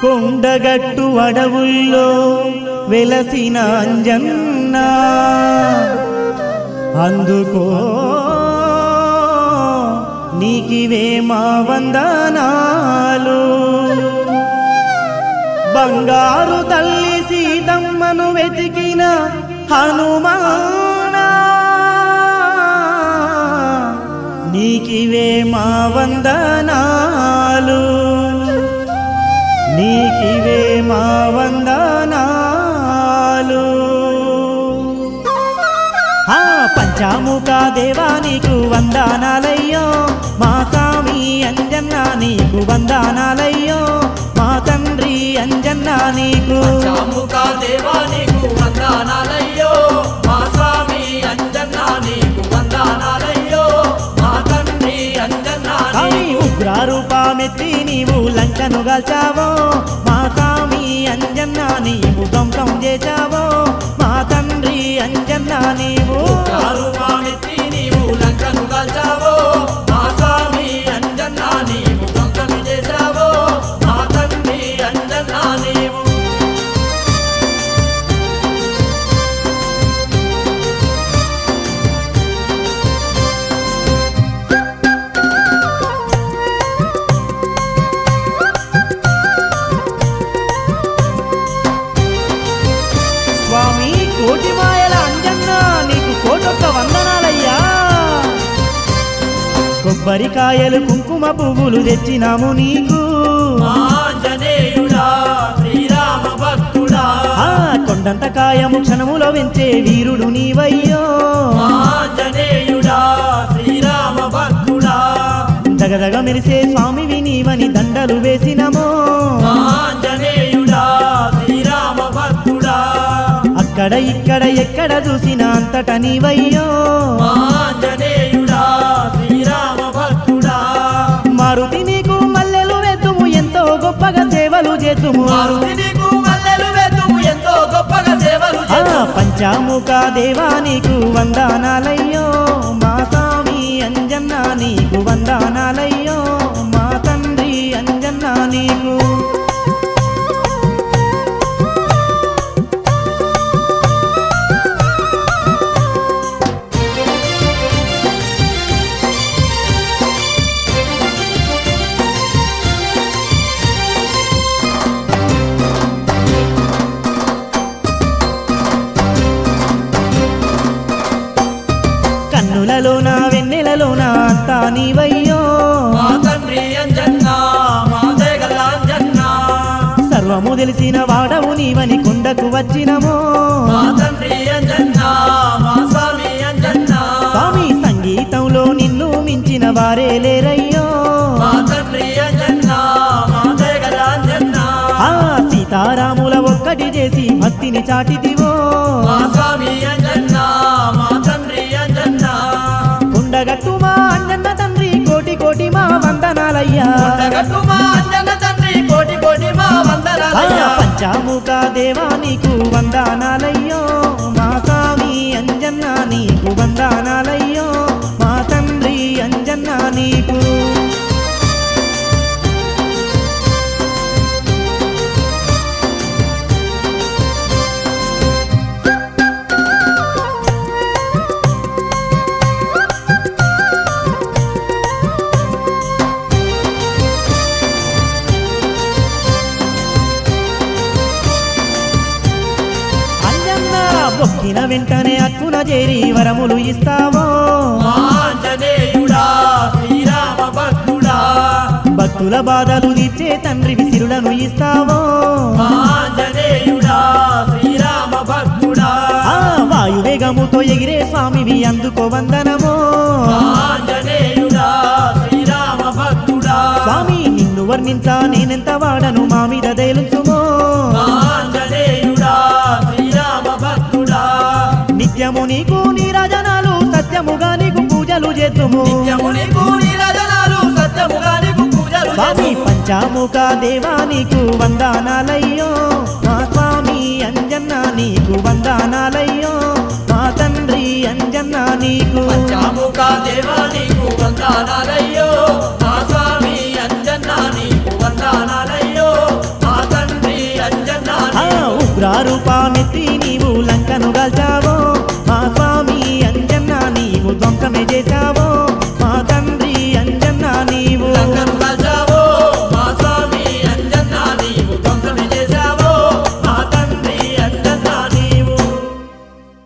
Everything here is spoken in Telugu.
కొండగట్టు అడవుల్లో వెలసిన అంజన్న అందుకో నీకివే మా వందనాలు బంగారు తల్లి సీతమ్మను వెతికిన హనుమానా నీకివే మా వందనాలు నీకివే మా వందనాలు ఆ పంచాముఖ దేవా నీకు వందనాలయ్యో మా స్వామి అంజన్న నీకు వందనాలయ్యో మా తండ్రి అంజన్న నీకు చాముక దేవా నీకు వందనాలయ్యో మా స్వామి అంజన్న నీకు వందనాలయ్యో మా తండ్రి అంజన్న స్వామి ఉగ్రరూపమెత్తి నీవు లంకను గల్చావో మా స్వామి అంజన్న నీవు ధ్వంసం చేశావో మా తండ్రి అంజన్న నీవు కారుమామెత్తి నీవు లంకను కాల్చావో మా స్వామి అంజన్న నీవు ధ్వంసం చేశావో మా తండ్రి అంజన్న నీవు స్వామి కోటి మాయల అంజన్న నీకు కోటొక్క వందనాలయ్యా కొబ్బరికాయలు కుంకుమ పువ్వులు తెచ్చినాము నీకు ఆంజనేయుడా శ్రీరామ భక్తుడా ఆ కొండంత కాయము క్షణములో వెంచే వీరుడు నీవయ్యో ఆంజనేయుడా శ్రీరామ భక్తుడా దగదగ మెరిసే స్వామివి నీవని దండలు వేసినమో ఆంజనేయుడా శ్రీరామ భక్తుడా అక్కడ ఇక్కడ ఎక్కడ చూసినా అంతట నీవయ్యో ఆంజనేయుడా శ్రీరామ భక్తుడా మారుతి నీకు మల్లెలు వెద్దుము ఎంతో గొప్పగా సేవలు చేద్దుము మారుతి నీకు మల్లెలు వేతుము ఎంతో గొప్పగా సేవలు ఆ చేద్దుము. పంచాముఖ దేవా నీకు వందనాలయ్యో మా స్వామి అంజన్న నీకు వందనాలయ్యో మా తండ్రి అంజన్న నీకు కన్నులలోన వెన్నెలలోన అంతా నీవయ్యో మా తండ్రి అంజన్న మా దేగల అంజన్న సర్వము తెలిసిన వాడవు నీవని కొండకు వచ్చినమో మా తండ్రి అంజన్న మా స్వామి అంజన్న స్వామి సంగీతంలో నిన్ను మించిన వారే లేరయ్యో మా తండ్రి అంజన్న మా దేగల అంజన్న ఆ సీతారాముల ఒక్కటి చేసి భక్తిని చాటిదివో మా స్వామి అంజన్న మా తండ్రి అంజన్న కొండగట్టు మా అన్నన్న తండ్రి కోటి కోటి మా వందనాలయ్యా కొండగట్టు మా అంజన్న తండ్రి కోటి కోటి మా ఆ వందనాలయ్యా పంచాముఖ దేవా నీకు వందనాలయ్యో మా స్వామి అంజన్న నీకు వందనాలయ్యో మా తండ్రి అంజన్న నీకు అంజన్న బొక్కిన వెంటనే అక్కున చేరి వరములు ఇస్తావో ఆంజనేయుడా శ్రీరామ భక్తుడా భక్తుల బాధలు తీర్చే తండ్రి విసిరులను ఇస్తావో ఆంజనేయుడా శ్రీరామ భక్తుడా ఆ వాయువేగముతో ఎగిరే స్వామివి అందుకో వందనమో ఆంజనేయుడా శ్రీరామ భక్తుడా స్వామి నిన్ను వర్ణించా నేనెంత వాడను మా మీద దేలుచుమో ఆంజనేయుడా శ్రీరామ భక్తుడా నిత్యము నీకు నీరాజనాలు సత్యముగా నీకు పూజలు చేద్దుము నిత్యము నీకు నీరాజనాలు సత్యముగా నీకు పూజలు స్వామి చేతుము. పంచాముఖ దేవా నీకు వందనాలయ్యో మా స్వామి అంజన్న నీకు వందనాలయ్యో మా తండ్రి అంజన్న నీకు పంచాముఖ దేవా నీకు వందనాలయ్యో మా స్వామి అంజన్న నీకు వందనాలయ్యో మా లంకను గాల్చావో మా స్వామి అంజన్న నీవు ధ్వంసమే చేశావో